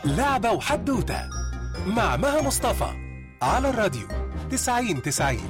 لعبة وحدوتة مع مها مصطفى على الراديو تسعين تسعين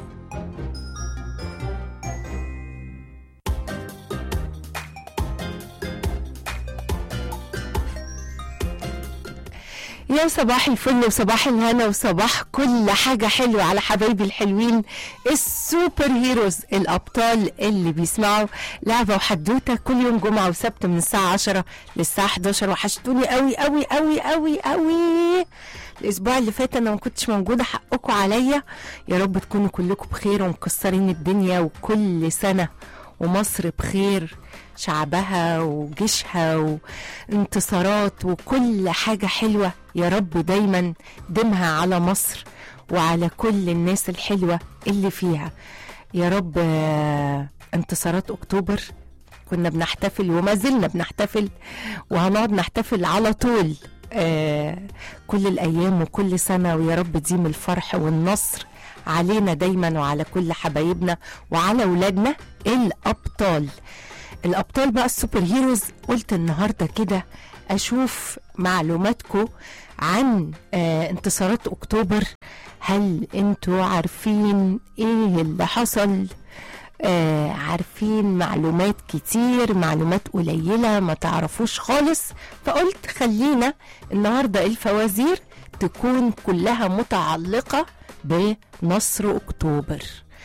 يا صباح الفل وصباح الهنا وصباح كل حاجة حلوة على حبايبي الحلوين السوبر هيروز الأبطال اللي بيسمعوا لعبة وحدوتة كل يوم جمعة وسبت من الساعة 10 للساعة 11 وحشتوني قوي قوي قوي قوي قوي الأسبوع اللي فات أنا ما كنتش موجودة حقكم عليا يا رب تكونوا كلكم بخير ومكسرين الدنيا وكل سنة ومصر بخير شعبها وجيشها وانتصارات وكل حاجة حلوة يا رب دايما دمها على مصر وعلى كل الناس الحلوة اللي فيها يا رب آه، انتصارات أكتوبر كنا بنحتفل وما زلنا بنحتفل وهنقعد نحتفل على طول آه كل الأيام وكل سنة ويا رب ديم الفرح والنصر علينا دايما وعلى كل حبايبنا وعلى ولادنا الأبطال الابطال بقى السوبر هيروز قلت النهارده كده اشوف معلوماتكم عن آه انتصارات اكتوبر هل انتوا عارفين ايه اللي حصل آه عارفين معلومات كتير معلومات قليلة ما تعرفوش خالص فقلت خلينا النهاردة الفوازير تكون كلها متعلقة بنصر أكتوبر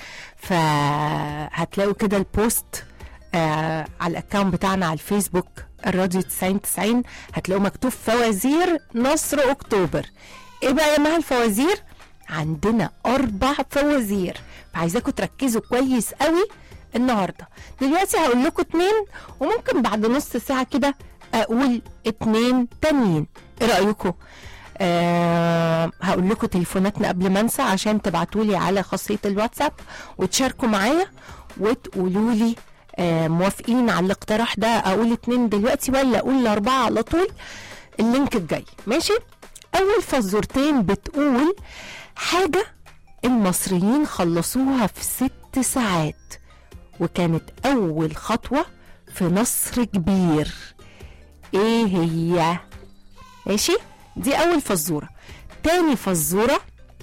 فهتلاقوا كده البوست آه على الاكونت بتاعنا على الفيسبوك الراديو 90 90 هتلاقوا مكتوب فوازير نصر اكتوبر ايه بقى يا مها الفوازير عندنا اربع فوازير فعايزاكم تركزوا كويس قوي النهارده دلوقتي هقول لكم اتنين وممكن بعد نص ساعه كده اقول اتنين تانيين ايه رايكم أه هقول لكم تليفوناتنا قبل ما انسى عشان تبعتوا لي على خاصيه الواتساب وتشاركوا معايا وتقولوا لي آه موافقين على الاقتراح ده اقول اتنين دلوقتي ولا اقول اربعه على طول اللينك الجاي ماشي اول فزورتين بتقول حاجه المصريين خلصوها في ست ساعات وكانت اول خطوه في نصر كبير ايه هي ماشي دي اول فزوره تاني فزوره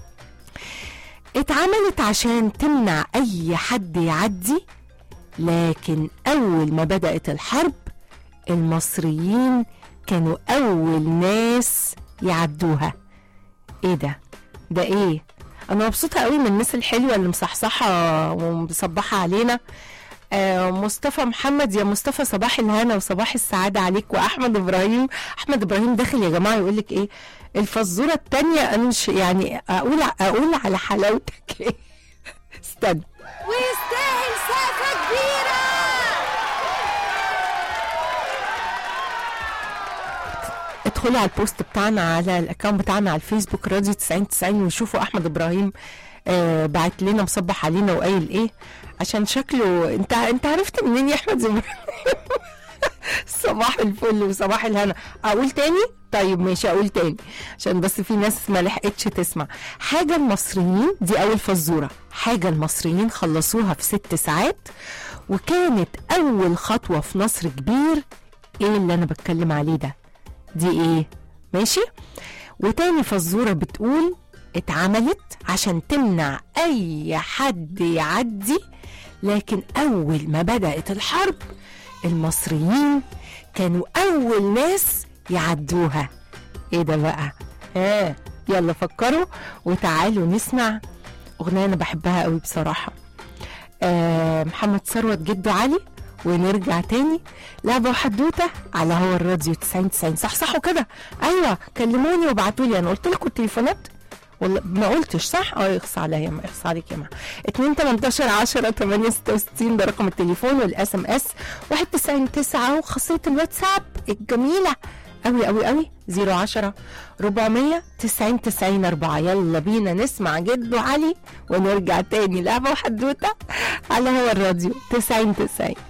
اتعملت عشان تمنع اي حد يعدي لكن أول ما بدأت الحرب المصريين كانوا أول ناس يعدوها إيه ده؟ ده إيه؟ أنا مبسوطة قوي من الناس الحلوة اللي مصحصحة ومصبحة علينا آه مصطفى محمد يا مصطفى صباح الهنا وصباح السعادة عليك وأحمد إبراهيم أحمد إبراهيم داخل يا جماعة يقول لك إيه الفزورة التانية أنا مش يعني أقول أقول على حلاوتك إيه استنى ويستاهل سقفة كبيرة ادخلوا على البوست بتاعنا على الاكونت بتاعنا على الفيسبوك راديو 90 90 وشوفوا احمد ابراهيم آه بعت لنا مصبح علينا وقايل ايه عشان شكله انت انت عرفت منين يا احمد ابراهيم صباح الفل وصباح الهنا اقول تاني طيب ماشي اقول تاني عشان بس في ناس ما لحقتش تسمع حاجه المصريين دي اول فزوره حاجه المصريين خلصوها في ست ساعات وكانت اول خطوه في نصر كبير ايه اللي انا بتكلم عليه ده دي ايه ماشي وتاني فزوره بتقول اتعملت عشان تمنع اي حد يعدي لكن اول ما بدات الحرب المصريين كانوا اول ناس يعدوها ايه ده بقى ها يلا فكروا وتعالوا نسمع اغنيه انا بحبها قوي بصراحه آه محمد ثروت جدو علي ونرجع تاني لعبة وحدوتة على هو الراديو 90 90 صح صح كده ايوه كلموني وابعتوا لي انا قلت لكم التليفونات والله ما قلتش صح اه يخص عليا ما يخص عليك يا ما 2 18 10 8 66 ده رقم التليفون والاس ام اس 199 وخاصيه الواتساب الجميله قوي قوي قوي 010 400 90 90 4 يلا بينا نسمع جدو علي ونرجع تاني لعبه وحدوته على هو الراديو 90 90